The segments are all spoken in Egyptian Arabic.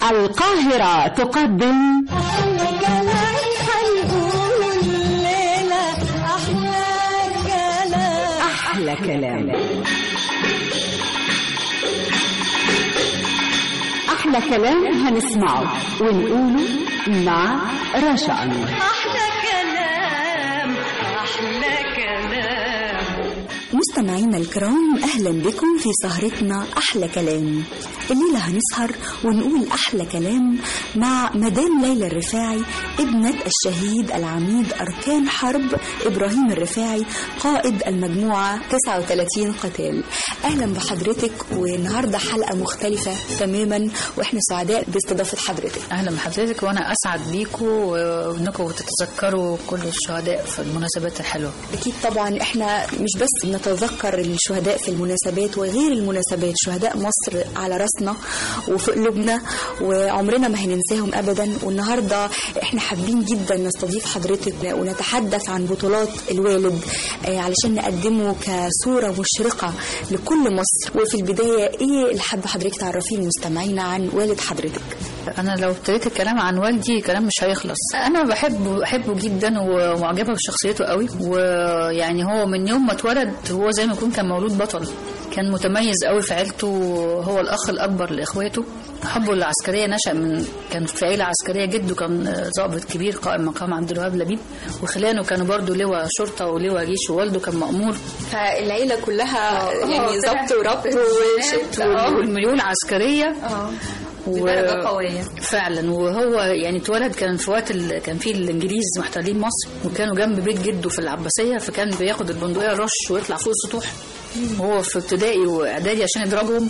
القاهرة تقدم أحلى كلام هنقوله الليلة أحلى كلام أحلى كلام أحلى كلام هنسمعه ونقوله مع رشا أنور أحلى كلام أحلى كلام مستمعينا الكرام أهلا بكم في سهرتنا أحلى كلام الليلة هنسهر ونقول أحلى كلام مع مدام ليلى الرفاعي ابنة الشهيد العميد أركان حرب إبراهيم الرفاعي قائد المجموعة 39 قتال أهلا بحضرتك والنهاردة حلقة مختلفة تماما وإحنا سعداء باستضافة حضرتك اهلا بحضرتك وانا اسعد بيكم وانكم تتذكروا كل الشهداء في المناسبات الحلوه أكيد طبعا إحنا مش بس نتذكر الشهداء في المناسبات وغير المناسبات شهداء مصر على راسنا وفي قلوبنا وعمرنا ما هننساهم أبدا والنهاردة إحنا حابين جدا نستضيف حضرتك ونتحدث عن بطولات الوالد آه، علشان نقدمه كصورة مشرقة لكل مصر وفي البداية إيه اللي حابة حضرتك تعرفيه المستمعين عن والد حضرتك انا لو ابتديت الكلام عن والدي كلام مش هيخلص انا بحبه بحبه جدا ومعجبه بشخصيته قوي ويعني هو من يوم ما اتولد هو زي ما يكون كان مولود بطل كان متميز قوي في عيلته هو الاخ الاكبر لاخواته حبه للعسكريه نشا من كان في عيله عسكريه جده كان ضابط كبير قائم مقام عبد الوهاب لبيب وخلانه كانوا برضه لواء شرطه ولواء جيش ووالده كان مامور فالعيلة كلها يعني طلع ضبط وربط وشت والميول عسكريه و... بدرجة قوية. فعلا وهو يعني اتولد كان في وقت ال... كان في الانجليز محتلين مصر وكانوا جنب بيت جده في العباسيه فكان بياخد البندقيه رش ويطلع فوق السطوح وهو في ابتدائي واعدادي عشان يضربهم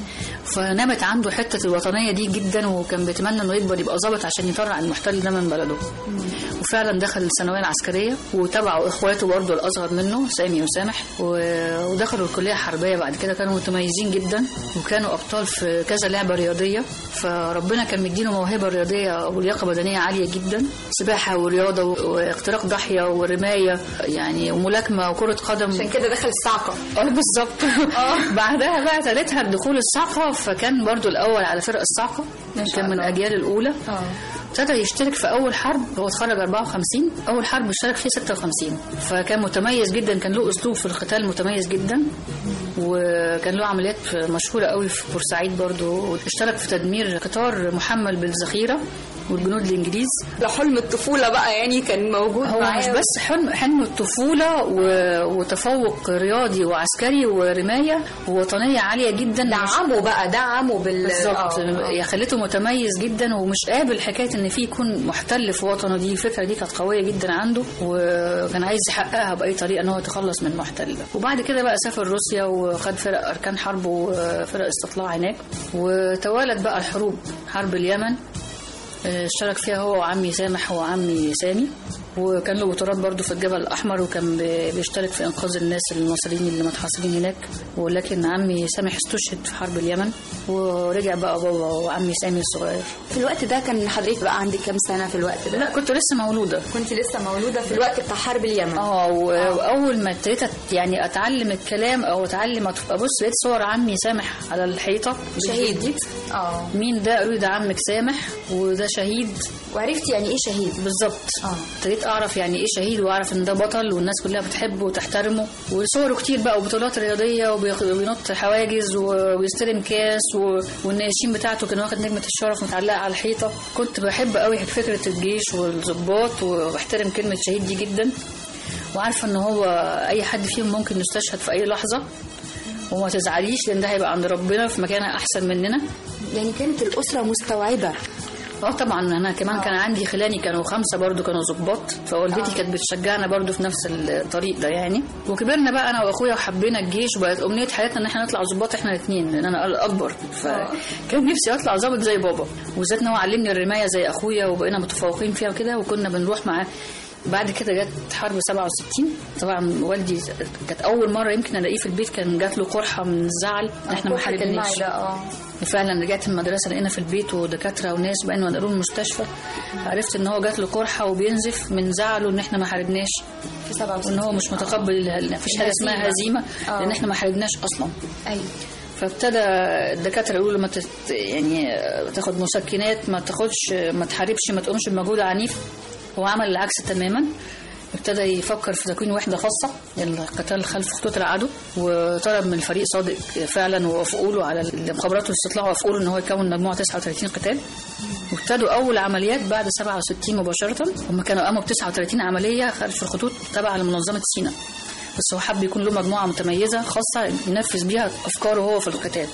فنمت عنده حته الوطنيه دي جدا وكان بيتمنى انه يكبر يبقى ظابط عشان يطلع المحتل ده من بلده وفعلا دخل الثانويه العسكريه وتبعوا اخواته برضه الاصغر منه سامي وسامح و- ودخلوا الكليه الحربيه بعد كده كانوا متميزين جدا وكانوا ابطال في كذا لعبه رياضيه فربنا كان مديله موهبه رياضيه ولياقه بدنيه عاليه جدا سباحه ورياضه و- واختراق ضاحيه ورمايه يعني وملاكمه وكره قدم عشان كده دخل الصعقة اه بالظبط بعدها بقى تالتها الدخول الصعقة فكان برضو الأول على فرق الصعقة كان من الأجيال الأولى ابتدى يشترك في أول حرب هو اتخرج 54 أول حرب اشترك فيه 56 فكان متميز جدا كان له أسلوب في القتال متميز جدا وكان له عمليات مشهورة قوي في بورسعيد برضو اشترك في تدمير قطار محمل بالذخيرة والجنود الإنجليز ده حلم الطفولة بقى يعني كان موجود هو مش بس حلم حلم الطفولة و... وتفوق رياضي وعسكري ورماية ووطنية عالية جدا دعمه بقى دعمه بال بالظبط آه. يا خليته متميز جدا ومش قابل حكايه ان في يكون محتل في وطنه دي الفكره دي كانت قويه جدا عنده وكان عايز يحققها باي طريقه ان هو يتخلص من المحتل ده وبعد كده بقى سافر روسيا وخد فرق اركان حرب وفرق استطلاع هناك وتوالت بقى الحروب حرب اليمن آه، اشترك فيها هو وعمي سامح وعمي سامي وكان له بطولات برضه في الجبل الأحمر وكان بي- بيشترك في إنقاذ الناس المصريين اللي متحاصرين هناك ولكن عمي سامح استشهد في حرب اليمن ورجع بقى بابا وعمي سامي الصغير في الوقت ده كان حضرتك بقى عندك كام سنة في الوقت ده؟ لا كنت لسه مولودة كنت لسه مولودة في الوقت بتاع حرب اليمن اه و- واول ما ابتديت أت- يعني اتعلم الكلام او اتعلم أت- ابص لقيت صور عمي سامح على الحيطه شهيد. بالجديد. اه مين ده قالوا لي ده عمك سامح وده شهيد وعرفتي يعني ايه شهيد؟ بالظبط اه. ابتديت اعرف يعني ايه شهيد واعرف ان ده بطل والناس كلها بتحبه وتحترمه وصوره كتير بقى وبطولات رياضيه وبياخد- وبينط حواجز وبيستلم كاس و- والناشين بتاعته كان واخد نجمه الشرف متعلقه على الحيطه كنت بحب قوي فكره الجيش والضباط وبحترم كلمه شهيد دي جدا وعارفه ان هو اي حد فيهم ممكن يستشهد في اي لحظه وما تزعليش لان ده هيبقى عند ربنا في مكان احسن مننا يعني كانت الأسرة مستوعبة اه طبعا انا كمان كان عندي خلاني كانوا خمسه برضو كانوا ظباط فوالدتي كانت بتشجعنا برضو في نفس الطريق ده يعني وكبرنا بقى انا واخويا وحبينا الجيش وبقت امنيه حياتنا ان احنا نطلع ظباط احنا الاثنين لان انا الاكبر فكان نفسي اطلع ظابط زي بابا وذات ان هو علمني الرمايه زي اخويا وبقينا متفوقين فيها وكده وكنا بنروح معاه بعد كده جت حرب 67 طبعا والدي كانت اول مره يمكن الاقيه في البيت كان جات له قرحه من الزعل احنا ما حاربناش اه فعلا رجعت المدرسه لقينا في البيت ودكاتره وناس بقينا نقلوا المستشفى عرفت ان هو جات له قرحه وبينزف من زعله ان احنا ما حاربناش في 67 وان هو مش متقبل ما فيش حاجه اسمها هزيمه آه. لان احنا ما حاربناش اصلا ايوه فابتدى الدكاتره يقولوا ما تت يعني تاخد مسكنات ما تاخدش ما تحاربش ما تقومش بمجهود عنيف هو عمل العكس تماما ابتدى يفكر في تكوين وحده خاصه للقتال خلف خطوط العدو وطلب من الفريق صادق فعلا ووافقوا له على المخابرات والاستطلاع وافقوا له ان هو يكون مجموعه 39 قتال وابتدوا اول عمليات بعد 67 مباشره هم كانوا قاموا ب 39 عمليه خلف الخطوط تبع لمنظمه سيناء بس هو حب يكون له مجموعه متميزه خاصه ينفذ بيها افكاره هو في القتال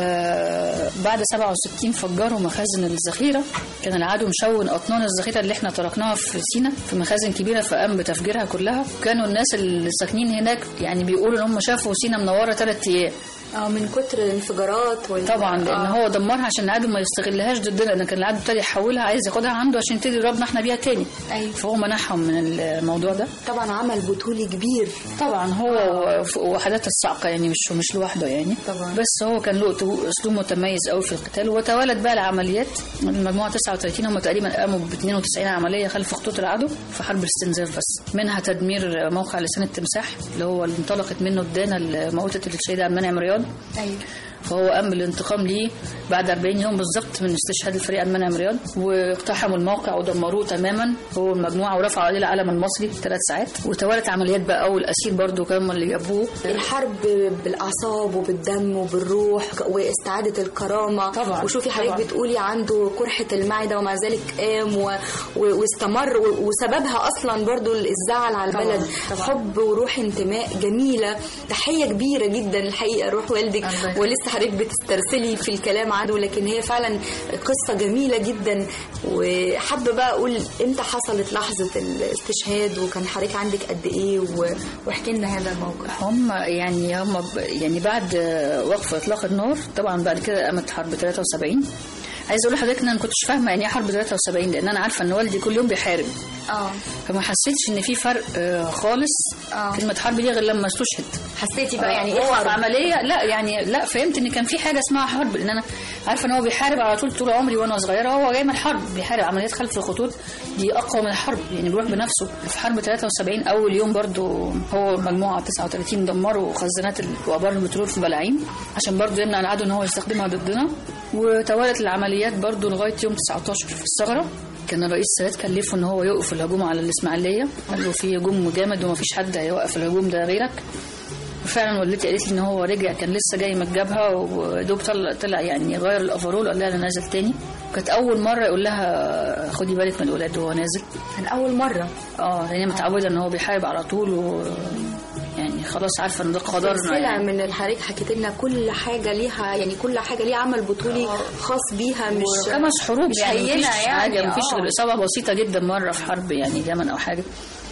فبعد 67 فجروا مخازن الذخيره كان العدو مشون اطنان الذخيره اللي احنا تركناها في سينا في مخازن كبيره فقام بتفجيرها كلها كانوا الناس اللي ساكنين هناك يعني بيقولوا ان هم شافوا سينا منوره ثلاث ايام اه من كتر الانفجارات وال... طبعا لان آه. هو دمرها عشان العدو ما يستغلهاش ضدنا لان كان العدو ابتدى يحولها عايز ياخدها عنده عشان يبتدي يضربنا احنا بيها تاني أيوة. فهو منعهم من الموضوع ده طبعا عمل بطولي كبير طبعا هو وحدات الصعقه يعني مش مش لوحده يعني طبعا. بس هو كان له تو- اسلوب متميز قوي في القتال وتوالت بقى العمليات المجموعه 39 هم تقريبا قاموا ب 92 عمليه خلف خطوط العدو في حرب الاستنزاف بس منها تدمير موقع لسان التمساح اللي هو اللي انطلقت منه الدانه اللي موتت الشهيد عبد المنعم رياض ايوه فهو قام بالانتقام ليه بعد 40 يوم بالظبط من استشهاد الفريق عبد المنعم رياض واقتحموا الموقع ودمروه تماما هو المجموعه ورفعوا عليه العلم المصري ثلاث ساعات وتوالت عمليات بقى اول اسير برضو كانوا اللي جابوه الحرب بالاعصاب وبالدم وبالروح واستعاده الكرامه طبعاً، وشوفي حضرتك طبعاً. بتقولي عنده قرحه المعده ومع ذلك قام و... و... واستمر و... وسببها اصلا برضو الزعل على طبعاً، البلد طبعاً. حب وروح انتماء جميله تحيه كبيره جدا الحقيقه روح والدك الله يخليك. ولسه حضرتك بتسترسلي في الكلام عنه لكن هي فعلا قصه جميله جدا وحابه بقى اقول امتى حصلت لحظه الاستشهاد وكان حضرتك عندك قد ايه و... واحكي لنا هذا الموقف هم يعني هم ب- يعني بعد وقف اطلاق النار طبعا بعد كده قامت حرب 73 عايز اقول لحضرتك ان انا ما كنتش فاهمه يعني ايه حرب 73 لان انا عارفه ان والدي كل يوم بيحارب اه فما حسيتش ان في فرق آه، خالص آه. كلمه حرب دي غير لما استشهد حسيتي بقى يعني ايه هو حرب عمليه لا يعني لا فهمت ان كان في حاجه اسمها حرب لان انا عارفه ان هو بيحارب على طول طول عمري وانا صغيره هو جاي من الحرب بيحارب عمليات خلف الخطوط دي اقوى من الحرب يعني بيروح بنفسه في حرب 73 اول يوم برضو هو مجموعه 39 دمروا خزانات ال- وابار البترول في بلاعيم عشان برضو يمنع العدو ان هو يستخدمها ضدنا وتوالت العمليات برضو لغايه يوم 19 في الثغره كان الرئيس السادات كلفه ان هو يوقف الهجوم على الاسماعيليه قال له في هجوم جامد ومفيش حد هيوقف الهجوم ده غيرك وفعلا والدتي قالت لي ان هو رجع كان لسه جاي من الجبهه ودوب طلع, طلع يعني غير الافرول قال لها انا نازل تاني كانت اول مره يقول لها خدي بالك من الولاد وهو نازل كان اول مره اه لان هي متعوده ان هو بيحارب على طول و يعني خلاص عارفه ان ده قدرنا سلسله يعني. من اللي حضرتك حكيت لنا كل حاجه ليها يعني كل حاجه ليها عمل بطولي خاص بيها مش خمس حروب مش يعني هينة مفيش يعني، حاجه مفيش آه. غير اصابه بسيطه جدا مره في حرب يعني اليمن او حاجه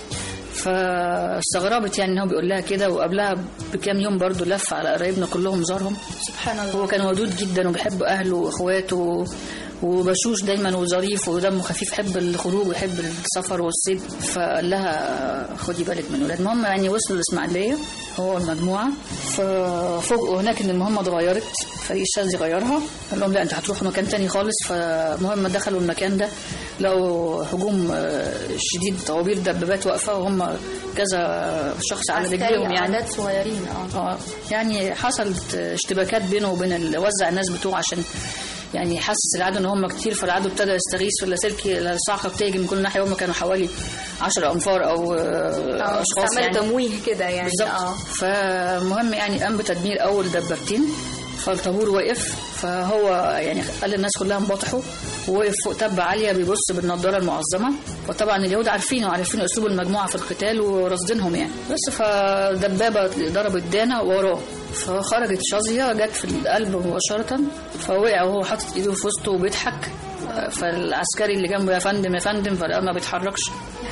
فاستغربت يعني ان هو بيقول لها كده وقبلها بكام يوم برضو لف على قرايبنا كلهم زارهم سبحان الله هو كان ودود جدا وبيحب اهله واخواته وبشوش دايما وظريف ودمه خفيف يحب الخروج ويحب السفر والصيد فقال لها خدي بالك من الولاد المهم يعني وصلوا الاسماعيليه هو المجموعه ففوجئوا هناك ان المهمه اتغيرت فريق الشاذلي غيرها قال لهم لا انتوا هتروحوا مكان تاني خالص فمهم دخلوا المكان ده لقوا هجوم آه، شديد طوابير دبابات واقفه وهم كذا شخص على رجليهم يعني اعداد صغيرين اه اه يعني حصلت اشتباكات بينه وبين ال- وزع الناس بتوعه عشان يعني حاسس العدو ان هم كتير فالعدو ابتدى يستغيث في اللاسلكي الصاعقه بتيجي من كل ناحيه هم كانوا حوالي 10 انفار او آه، اشخاص عمل يعني تمويه كده يعني بالظبط اه فمهم يعني قام بتدمير اول دبابتين فالطابور وقف فهو يعني قال للناس كلها انبطحوا ووقف فوق تبة عالية بيبص بالنضارة المعظمة وطبعا اليهود عارفين وعارفين اسلوب المجموعة في القتال ورصدينهم يعني بس فدبابة ضربت دانا وراه فخرجت شظية جت في القلب مباشرة فوقع وهو حاطط ايده في وسطه وبيضحك فالعسكري اللي جنبه يا فندم يا فندم فلقى ما بيتحركش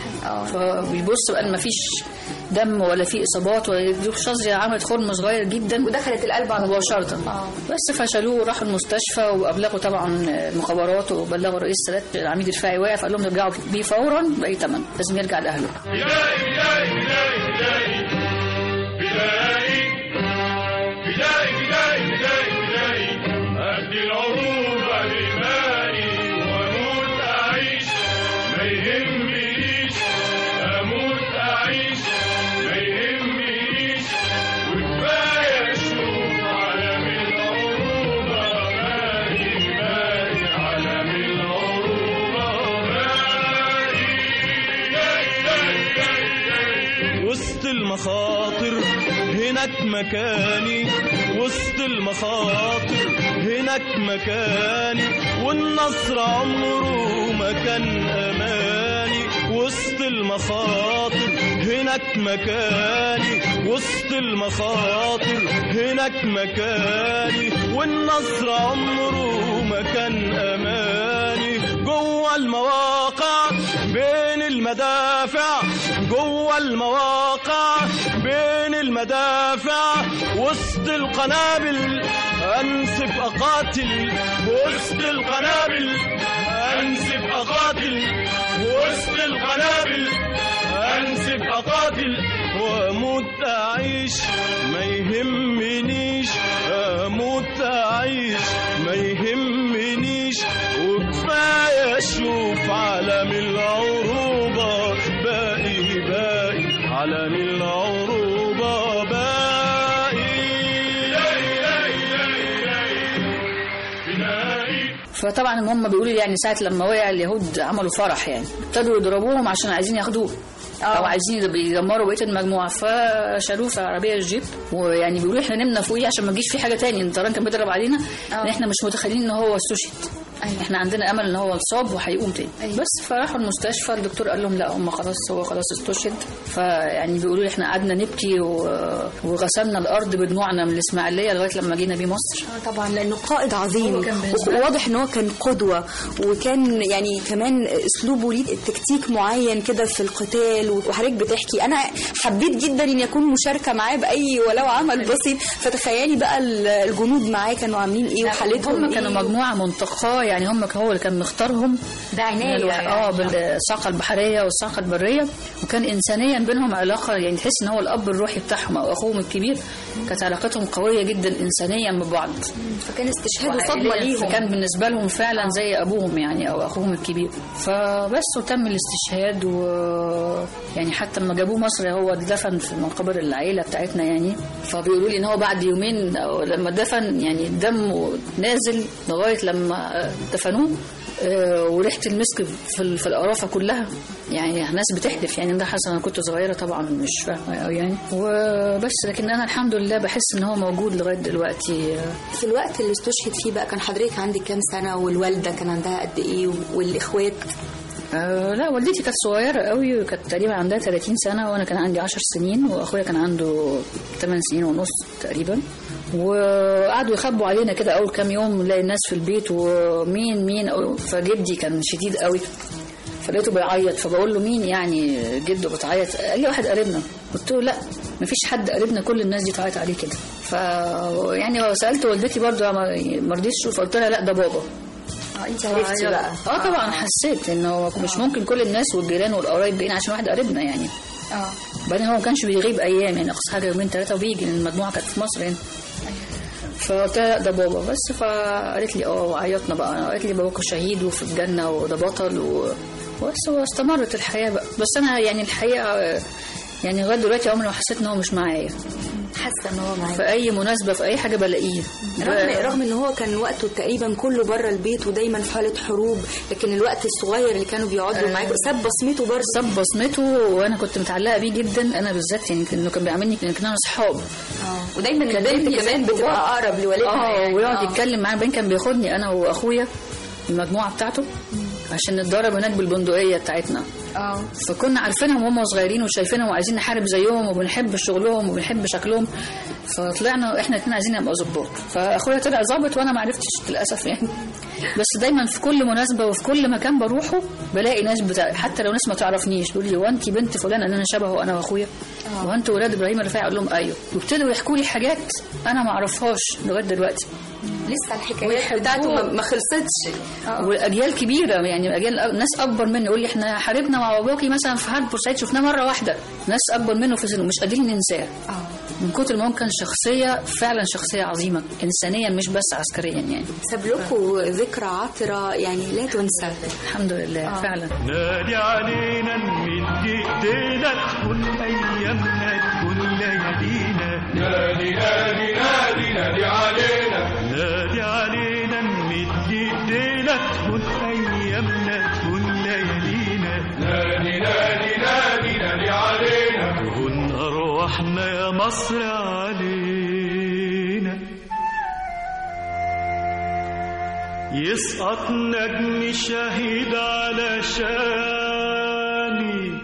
فبيبص بقى ما فيش دم ولا في اصابات ولا دي شظيه عملت خرم صغير جدا ودخلت القلب على طول. مباشره آه. بس فشالوه وراحوا المستشفى وابلغوا طبعا المخابرات وبلغوا رئيس السادات العميد الرفاعي واقف قال لهم يرجعوا بيه فورا باي ثمن لازم يرجع لاهله بدائي بدائي بدائي بدائي بدائي بدائي بدائي بدائي بدائي أهدي العروب لمائي وأموت أعيش ما يهمنيش أموت أعيش ما يهمنيش وكفاية أشوف عالم العروب المخاطر هناك مكاني وسط المخاطر هناك مكاني والنصر عمره ما كان أماني وسط المخاطر هناك مكاني وسط المخاطر هناك مكاني والنصر عمره ما كان أماني جوه المواقع بين المدافع جوه المواقع بين المدافع وسط القنابل انسب اقاتل وسط القنابل انسب اقاتل وسط القنابل انسب اقاتل واموت اعيش ما يهمنيش اموت اعيش ما يهمنيش وكفايه اشوف عالم العروبه باقي باقي عالم العروبه باقي فطبعا هم بيقولوا لي يعني ساعه لما وقع اليهود عملوا فرح يعني ابتدوا يضربوهم عشان عايزين ياخدوه او عايزين يدمروا بقيه المجموعه فشالوه في عربيه الجيب ويعني بيقولوا احنا نمنا فوقيه عشان ما تجيش في حاجه تاني الطيران كان بيضرب علينا ان احنا مش متخيلين ان هو استشهد أيوة. احنا عندنا امل ان هو اتصاب وهيقوم تاني بس فراحوا المستشفى الدكتور قال لهم لا هم خلاص هو خلاص استشهد فيعني بيقولوا لي احنا قعدنا نبكي و- وغسلنا الارض بدموعنا من الاسماعيليه لغايه لما جينا بيه مصر آه طبعا لانه قائد عظيم هو كان بالنسبة لي- وواضح ان هو كان قدوه وكان يعني كمان اسلوبه ليه تكتيك معين كده في القتال وحضرتك بتحكي انا حبيت جدا ان يكون مشاركه معاه باي ولو عمل بسيط فتخيلي بقى ال- الجنود معاه كانوا عاملين ايه وحالتهم هم كانوا إيه؟ مجموعه منتقاه يعني هم هو اللي كان مختارهم ده عناية من الوح- يعني. اه بالصاقه البحريه والصاقه البريه وكان انسانيا بينهم علاقه يعني تحس ان هو الاب الروحي بتاعهم او اخوهم الكبير كانت علاقتهم قويه جدا انسانيا ببعض فكان استشهاد وصدمه وعائلياً، ليهم فكان بالنسبه لهم فعلا زي ابوهم يعني او اخوهم الكبير فبس وتم الاستشهاد و يعني حتى لما جابوه مصر هو اتدفن في مقابر العيله بتاعتنا يعني فبيقولوا لي ان هو بعد يومين أو لما دفن يعني دمه نازل لغايه لما دفنوه آه، وريحه المسك في ال- في القرافه كلها يعني ناس بتحدف يعني ده حصل انا كنت صغيره طبعا مش فاهمه قوي يعني وبس لكن انا الحمد لله بحس ان هو موجود لغايه دلوقتي آه، في الوقت اللي استشهد فيه بقى كان حضرتك عندك كام سنه والوالده كان عندها قد ايه والاخوات آه لا والدتي كانت صغيرة قوي وكانت تقريبا عندها 30 سنة وأنا كان عندي 10 سنين وأخويا كان عنده 8 سنين ونص تقريبا وقعدوا يخبوا علينا كده أول كام يوم نلاقي الناس في البيت ومين مين أو- فجدي كان شديد قوي فلقيته بيعيط فبقول له مين يعني جده بتعيط قال لي واحد قريبنا قلت له لا مفيش حد قريبنا كل الناس دي تعيط عليه كده ف يعني سالت والدتي برضه ما ما رضيتش تشوف قلت لها لا ده بابا انت عرفتي بقى اه طبعا حسيت انه مش ممكن كل الناس والجيران والقرايب جايين عشان واحد قريبنا يعني اه بعدين هو ما كانش بيغيب ايام يعني اقصى حاجه يومين ثلاثه وبيجي لان المجموعه كانت في مصر هنا فقلت لها لا ده بابا بس فقالت لي اه وعيطنا بقى قالت لي باباك شهيد وفي الجنه وده بطل و... بس واستمرت الحياه بقى بس انا يعني الحقيقه يعني لغايه دلوقتي عمري ما حسيت ان هو مش معايا حاسه ان هو معاك في اي مناسبه في اي حاجه بلاقيه رغم رغم ان هو كان وقته تقريبا كله بره البيت ودايما في حاله حروب لكن الوقت الصغير اللي كانوا بيقعدوا آه. معاك ساب بصمته برضه ساب بصمته وانا كنت متعلقه بيه جدا انا بالذات يعني انه كان بيعاملني كنا اصحاب اه ودايما كان البنت ابني كمان زي بتبقى بابا. اقرب لوالدها اه يعني. ويقعد آه. يتكلم معايا بعدين كان بياخدني انا واخويا المجموعه بتاعته عشان نتدرب هناك بالبندقيه بتاعتنا اه فكنا عارفينهم وهم صغيرين وشايفينهم وعايزين نحارب زيهم وبنحب شغلهم وبنحب شكلهم فطلعنا احنا اتنين عايزين نبقى ظباط فاخويا طلع ظابط وانا ما عرفتش للاسف يعني بس دايما في كل مناسبه وفي كل مكان بروحه بلاقي ناس بتاع حتى لو ناس ما تعرفنيش تقول لي هو انت بنت فلان ان انا شبهه انا واخويا هو انتوا ولاد ابراهيم الرفاعي اقول لهم ايوه وابتدوا يحكوا لي حاجات انا ما اعرفهاش لغايه دلوقتي لسه الحكايات ويحبوه. بتاعته ما ما خلصتش واجيال كبيره يعني اجيال ناس اكبر مني يقول لي احنا حاربنا مع باباكي مثلا في حرب بورسعيد شفناه مره واحده ناس اكبر منه في سنه مش قادرين ننساه من كتر ما هو كان شخصيه فعلا شخصيه عظيمه انسانيا مش بس عسكريا يعني ساب لكم ذكرى عطره يعني لا تنسى الحمد لله فعلا نادي علينا نمد ايدينا تكون ايامنا تكون ليالينا نادي نادي نادي نادي علينا نادي علينا نمد ايدينا تكون ايامنا تكون ليالينا نادي نادي نادي نادي علينا ونقرب احنا يا مصر علينا يسقط نجم شهيد على شاني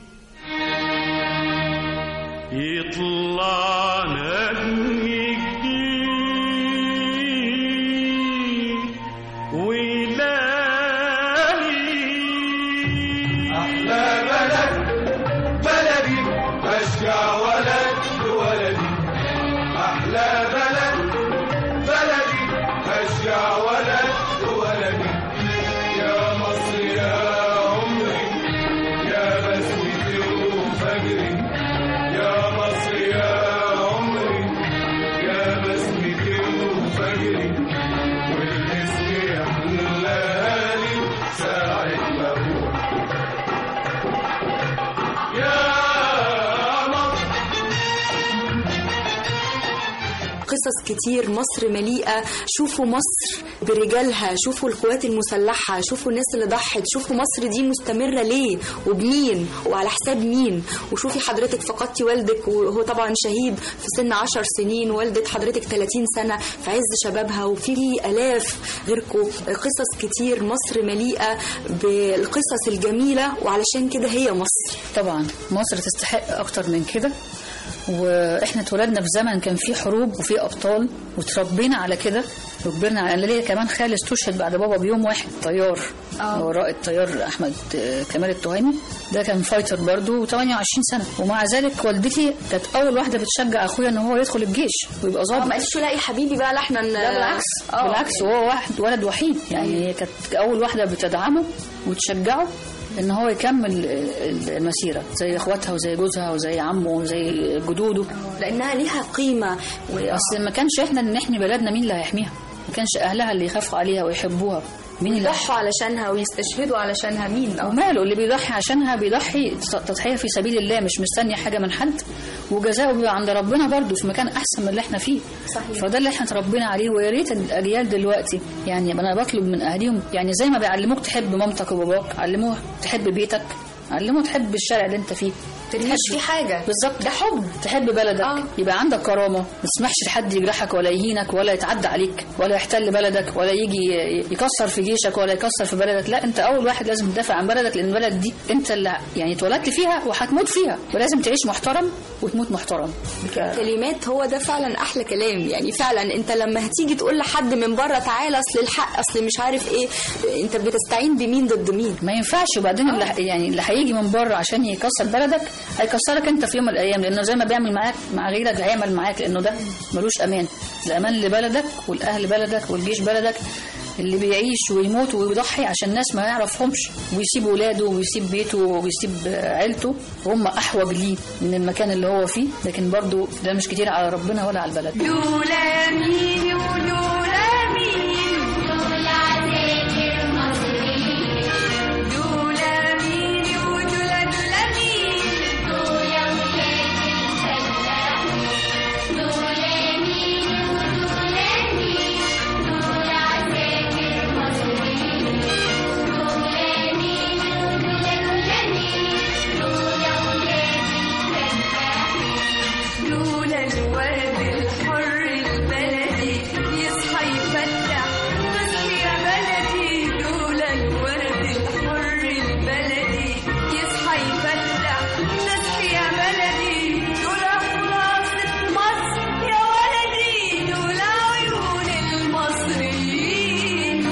يطلع نجم جديد ويلاقي أحلى بلد بلدي بشجع ولد ولدي أحلى بلد بلدي بشجع ولد ولدي يا مصر يا عمري يا بسمتي وفجري يا مصر يا عمري يا بسمتي وفجري والاسم يحلالي ساعة ما أروح يا مصر قصص كتير مصر مليئة شوفوا مصر برجالها شوفوا القوات المسلحة شوفوا الناس اللي ضحت شوفوا مصر دي مستمرة ليه وبمين وعلى حساب مين وشوفي حضرتك فقدتي والدك وهو طبعا شهيد في سن عشر سنين والدة حضرتك 30 سنة في عز شبابها وفي آلاف غيركم قصص كتير مصر مليئة بالقصص الجميلة وعلشان كده هي مصر طبعا مصر تستحق اكتر من كده واحنا اتولدنا في زمن كان فيه حروب وفيه ابطال وتربينا على كده وكبرنا على انا ليا كمان خالي استشهد بعد بابا بيوم واحد طيار هو رائد طيار احمد آه، كمال التهامي ده كان فايتر برضه 28 سنه ومع ذلك والدتي كانت اول واحده بتشجع اخويا ان هو يدخل الجيش ويبقى ظابط ما قالش لاقي حبيبي بقى لا احنا لا بالعكس بالعكس هو واحد ولد وحيد يعني هي كانت اول واحده بتدعمه وتشجعه ان هو يكمل ال- المسيره زي اخواتها وزي جوزها وزي عمه وزي جدوده لانها ليها قيمه اصل ما كانش احنا اللي نحمي بلدنا مين اللي هيحميها ما كانش اهلها اللي يخافوا عليها ويحبوها مين اللي يضحوا علشانها ويستشهدوا علشانها مين وماله اللي بيضحي عشانها بيضحي تضحية في سبيل الله مش مستني حاجة من حد وجزاؤه بيبقى عند ربنا برضه في مكان أحسن من اللي احنا فيه صحيح. فده اللي احنا اتربينا عليه ويا ريت الأجيال دلوقتي يعني أنا بطلب من أهاليهم يعني زي ما بيعلموك تحب مامتك وباباك علموه تحب بيتك علموه تحب الشارع اللي انت فيه ترميش فيه حاجه بالظبط ده حب تحب بلدك آه. آه. يبقى عندك كرامه ما تسمحش لحد يجرحك ولا يهينك ولا يتعدى عليك ولا يحتل بلدك ولا يجي يكسر في جيشك ولا يكسر في بلدك لا انت اول واحد لازم تدافع عن بلدك لان البلد دي انت اللي يعني اتولدت فيها وهتموت فيها ولازم تعيش محترم وتموت محترم بك- كلمات هو ده فعلا احلى كلام يعني فعلا انت لما هتيجي تقول لحد من بره تعالى اصل الحق اصل مش عارف ايه انت بتستعين بمين ضد مين ما ينفعش وبعدين اللي يعني اللي هيجي من بره عشان يكسر بلدك هيكسرك انت في يوم من الايام لانه زي ما بيعمل معاك مع غيرك هيعمل معاك لانه ده ملوش امان الامان لبلدك والاهل بلدك والجيش بلدك اللي بيعيش ويموت ويضحي عشان ناس ما يعرفهمش ويسيب ولاده ويسيب بيته ويسيب عيلته هم احوج ليه من المكان اللي هو فيه لكن برضو ده مش كتير على ربنا ولا على البلد لولا مين ولولا مين لولا ذكر مصري لولا مين ولولا لولا مين لولا ولاد الفلاح لولا مين ولولا مين لولا ذكر مصري لولا مين ولولا لولا مين لولا ولاد الفلاح لولا الورد الحر البلدي يصحى يفتح تصحي يا بلدي لولا الورد الحر البلدي يصحى يفتح تصحي يا بلدي لولا خلاصة مصر يا ولدي لولا عيون المصريين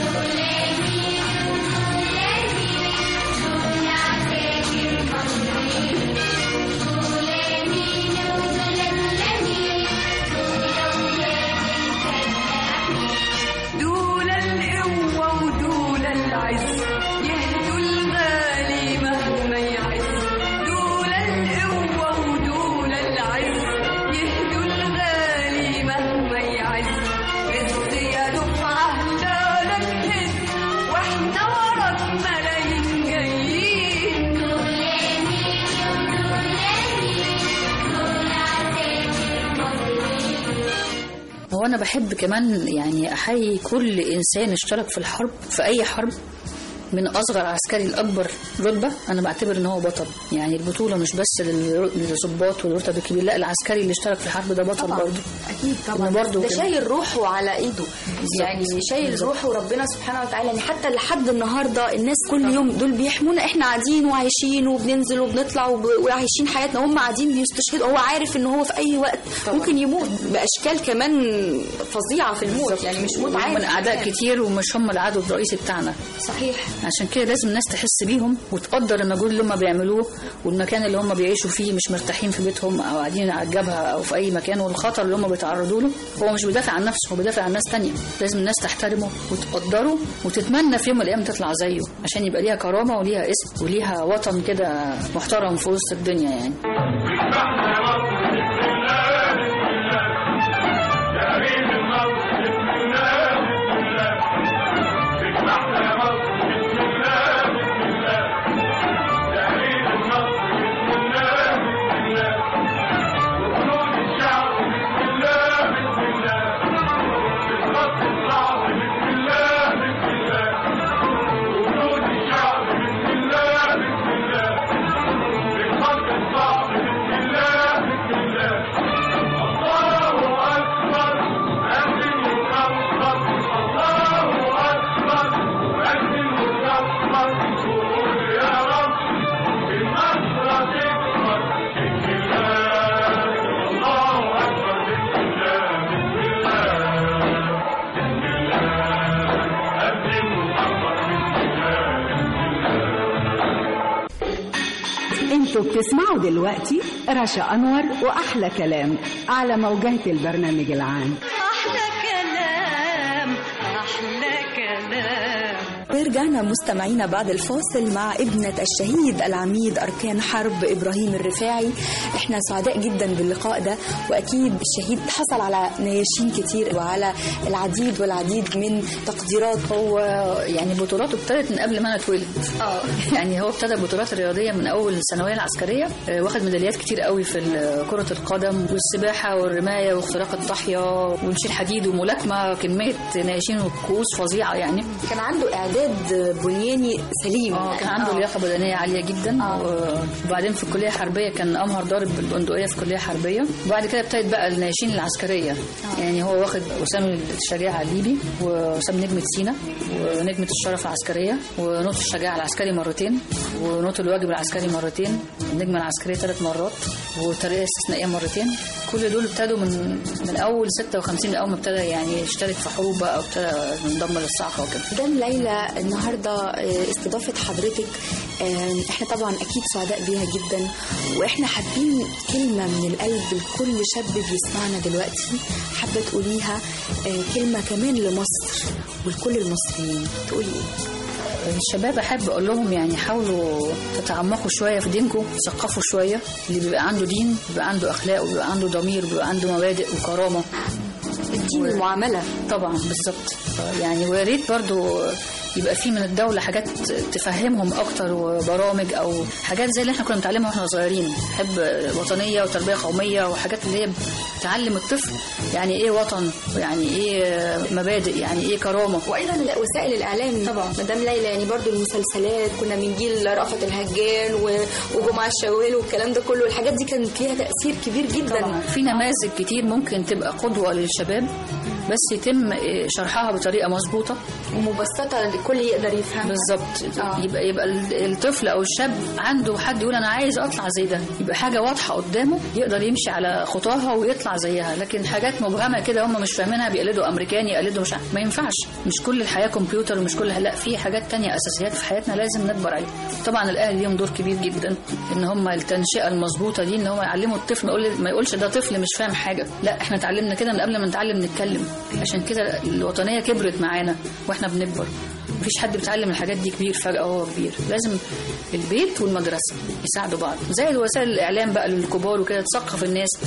دول القوة ودول العز يهدوا الغالي مهما يعز دول القوة ودول العز يهدوا الغالي مهما يعز هز يا دفعة هلالك هز واحنا وراك ملايين جايين هو انا بحب كمان يعني احيي كل انسان اشترك في الحرب في اي حرب من اصغر عسكري لاكبر رتبه انا بعتبر ان هو بطل يعني البطوله مش بس لل- للضباط والرتب الكبير لا العسكري اللي اشترك في الحرب ده بطل برضه اكيد طبعا إنه برضه ده كده. شايل روحه على ايده يعني شايل روحه ربنا سبحانه وتعالى يعني حتى لحد النهارده الناس كل يوم دول بيحمونا احنا قاعدين وعايشين وبننزل وبنطلع وب... وعايشين حياتنا هم قاعدين بيستشهدوا هو عارف ان هو في اي وقت ممكن يموت باشكال كمان فظيعه في الموت يعني مش موت عادي من اعداء كتير ومش هم العدو الرئيسي بتاعنا صحيح عشان كده لازم الناس تحس بيهم وتقدر المجهود اللي هم بيعملوه والمكان اللي هم بيعيشوا فيه مش مرتاحين في بيتهم او قاعدين على الجبهه او في اي مكان والخطر اللي هم بيتعرضوا له هو مش بيدافع عن نفسه هو بيدافع عن ناس تانية لازم الناس تحترمه وتقدره وتتمنى في يوم من الايام تطلع زيه عشان يبقى ليها كرامه وليها اسم وليها وطن كده محترم في وسط الدنيا يعني انتوا بتسمعوا دلوقتي رشا انور واحلى كلام على موجات البرنامج العام أحلى كلام أحلى كلام ورجعنا مستمعينا بعد الفاصل مع ابنة الشهيد العميد أركان حرب إبراهيم الرفاعي احنا سعداء جدا باللقاء ده وأكيد الشهيد حصل على نياشين كتير وعلى العديد والعديد من تقديرات هو يعني بطولاته ابتدت من قبل ما انا اتولد اه يعني هو ابتدى البطولات الرياضيه من اول الثانويه العسكريه آه، واخد ميداليات كتير قوي في ال- كره القدم والسباحه والرمايه واختراق الضاحيه ونشيل حديد وملاكمه كميه ناشين وكؤوس فظيعه يعني كان عنده إعداد بنياني سليم اه كان عنده لياقه بدنيه عاليه جدا آه. وبعدين في الكليه الحربيه كان امهر ضارب بالبندقيه في الكليه الحربيه وبعد كده ابتدت بقى الناشين العسكريه يعني هو واخد وسام الشجاعه الليبي وسام نجمه سينا ونجمه الشرف العسكريه ونوط الشجاعه العسكري مرتين ونوط الواجب العسكري مرتين النجمه العسكريه ثلاث مرات والترقيه الاستثنائيه مرتين كل دول ابتدوا من من اول 56 من اول ما ابتدى يعني يشترك في حروب بقى وابتدى ينضم للصعقه وكده مدام ليلى النهارده آه، استضافه حضرتك آه، احنا طبعا اكيد سعداء بيها جدا واحنا حابين كلمه من القلب لكل شاب بيسمعنا دلوقتي حابه تقوليها آه، كلمه كمان لمصر ولكل المصريين تقولي ايه؟ الشباب احب اقول لهم يعني حاولوا تتعمقوا شويه في دينكم تثقفوا شويه اللي بيبقى عنده دين بيبقى عنده اخلاق وبيبقى عنده ضمير وبيبقى عنده مبادئ وكرامه الدين المعامله طبعا بالظبط يعني ويا ريت برضو يبقى في من الدولة حاجات تفهمهم أكتر وبرامج أو حاجات زي اللي احنا كنا بنتعلمها واحنا صغيرين حب وطنية وتربية قومية وحاجات اللي هي بتعلم الطفل يعني إيه وطن ويعني إيه مبادئ يعني إيه كرامة وايضا وسائل الاعلام طبعا. مدام ليلى يعني برضو المسلسلات كنا من جيل رأفت الهجان و- وجمعه الشوال والكلام ده كله الحاجات دي كان ليها تاثير كبير جدا طبعا في نماذج كتير ممكن تبقى قدوة للشباب بس يتم إيه، شرحها بطريقة مظبوطة ومبسطه الكل يقدر يفهمها بالظبط آه. يبقى يبقى ال- الطفل او الشاب عنده حد يقول انا عايز اطلع زي ده يبقى حاجه واضحه قدامه يقدر يمشي على خطاها ويطلع زيها لكن حاجات مبهمه كده هم مش فاهمينها بيقلدوا امريكاني يقلدوا مش عارف. ما ينفعش مش كل الحياه كمبيوتر ومش كل لا في حاجات تانية اساسيات في حياتنا لازم نكبر عليها طبعا الاهل ليهم دور كبير جدا ان هم التنشئه المظبوطه دي ان هم يعلموا الطفل ما يقول ما يقولش ده طفل مش فاهم حاجه لا احنا اتعلمنا كده من قبل ما نتعلم نتكلم عشان كده الوطنيه كبرت معانا واحنا بنكبر مفيش حد بيتعلم الحاجات دي كبير فجأة وهو كبير لازم البيت والمدرسة يساعدوا بعض زي وسائل الإعلام بقى للكبار وكده تثقف الناس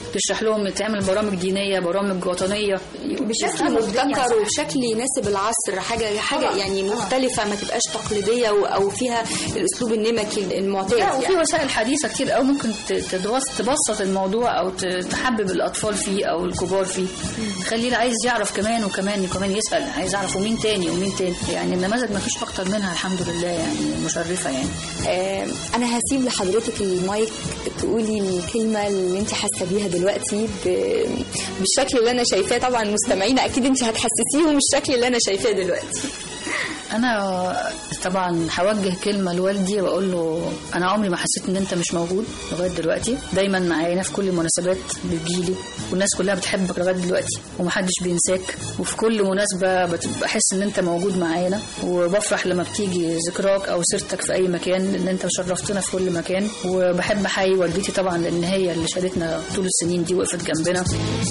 تشرح لهم تعمل برامج دينيه برامج وطنيه بشكل يفهموا الدنيا. مبتكر وبشكل يناسب العصر حاجه حاجه يعني مختلفه ما تبقاش تقليديه و- او فيها الاسلوب النمكي المعتاد لا وفي يعني. وسائل حديثه كتير قوي ممكن ت- تدوس- تبسط الموضوع او ت- تحبب الاطفال فيه او الكبار فيه تخليه اللي عايز يعرف كمان وكمان وكمان يسال عايز يعرف ومين تاني ومين تاني يعني النماذج ما فيش اكتر منها الحمد لله يعني مشرفه يعني آه، انا هسيب لحضرتك المايك تقولي الكلمه اللي انت حاسه بيها دلوقتي ب- بالشكل اللي انا شايفاه طبعا مستمعينا اكيد انت هتحسسيهم الشكل اللي انا شايفاه دلوقتي انا طبعا هوجه كلمه لوالدي واقول له انا عمري ما حسيت ان انت مش موجود لغايه دلوقتي دايما معانا في كل المناسبات بتجيلي والناس كلها بتحبك لغايه دلوقتي ومحدش بينساك وفي كل مناسبه بت- بحس ان انت موجود معانا وبفرح لما بتيجي ذكراك او سيرتك في اي مكان لان انت شرفتنا في كل مكان وبحب احيي والدتي طبعا لان هي اللي شالتنا طول السنين دي وقفت جنبنا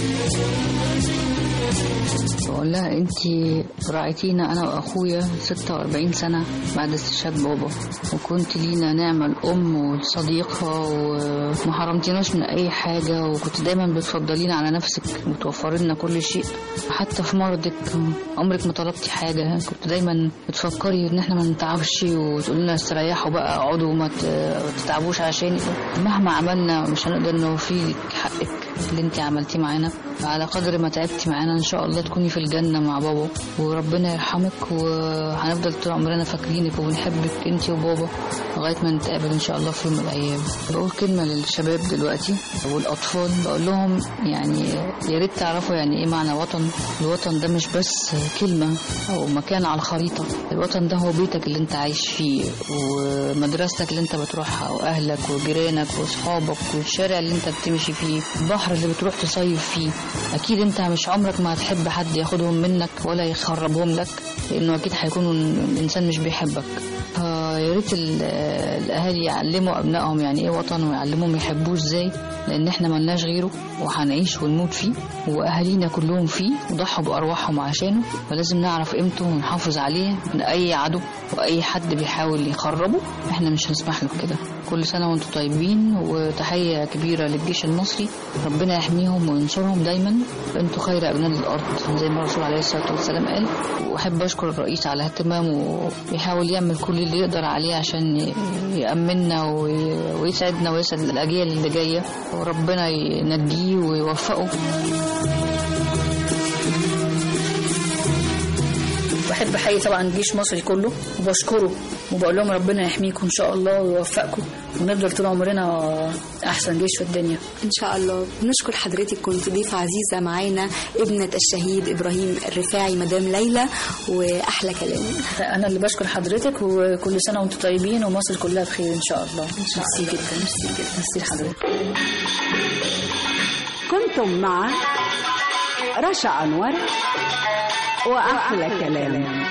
بقول لها انت راعيتينا انا واخويا 46 سنه بعد استشهاد بابا وكنت لينا نعمه الام والصديقه وما حرمتيناش من اي حاجه وكنت دايما بتفضلينا على نفسك وتوفري لنا كل شيء حتى في مرضك عمرك ما طلبتي حاجه كنت دايما بتفكري ان احنا ما نتعبش وتقولي لنا استريحوا بقى اقعدوا وما ت- ما تتعبوش عشاني مهما عملنا مش هنقدر نوفي لك حقك اللي انت عملتيه معانا على قدر ما تعبتي معانا ان شاء الله تكوني في الجنه مع بابا وربنا يرحمك وهنفضل طول عمرنا فاكرينك وبنحبك انت وبابا لغايه ما نتقابل ان شاء الله في يوم من الايام بقول كلمه للشباب دلوقتي والاطفال بقول لهم يعني يا ريت تعرفوا يعني ايه معنى وطن الوطن ده مش بس كلمه او مكان على الخريطه الوطن ده هو بيتك اللي انت عايش فيه ومدرستك اللي انت بتروحها واهلك وجيرانك واصحابك والشارع اللي انت بتمشي فيه البحر اللي بتروح تصيف فيه اكيد انت مش عمرك ما هتحب حد ياخدهم منك ولا يخربهم لك لانه اكيد هيكون الانسان مش بيحبك فيا ريت ال- الاهالي يعلموا ابنائهم يعني ايه وطن ويعلموهم يحبوه ازاي لان احنا ملناش غيره وهنعيش ونموت فيه واهالينا كلهم فيه وضحوا بارواحهم عشانه فلازم نعرف قيمته ونحافظ عليه من اي عدو واي حد بيحاول يخربه احنا مش هنسمح له كده كل سنه وانتم طيبين وتحيه كبيره للجيش المصري ربنا يحميهم وينصرهم دايما انتوا خير ابناء الارض زي ما الرسول عليه الصلاه والسلام قال واحب اشكر الرئيس على اهتمامه ويحاول يعمل كل اللي يقدر عليه عشان ي- يامننا وي- ويسعدنا ويسعد الاجيال اللي جايه وربنا ينجيه ويوفقه بحب احيي طبعا الجيش المصري كله وبشكره وبقول لهم ربنا يحميكم ان شاء الله ويوفقكم ونفضل طول عمرنا احسن جيش في الدنيا ان شاء الله بنشكر حضرتك كنت ضيفه عزيزه معانا ابنه الشهيد ابراهيم الرفاعي مدام ليلى واحلى كلام انا اللي بشكر حضرتك وكل سنه وانتم طيبين ومصر كلها بخير ان شاء الله ميرسي جدا ميرسي جدا ميرسي لحضرتك كنتم مع رشا أنور وأحلى كلام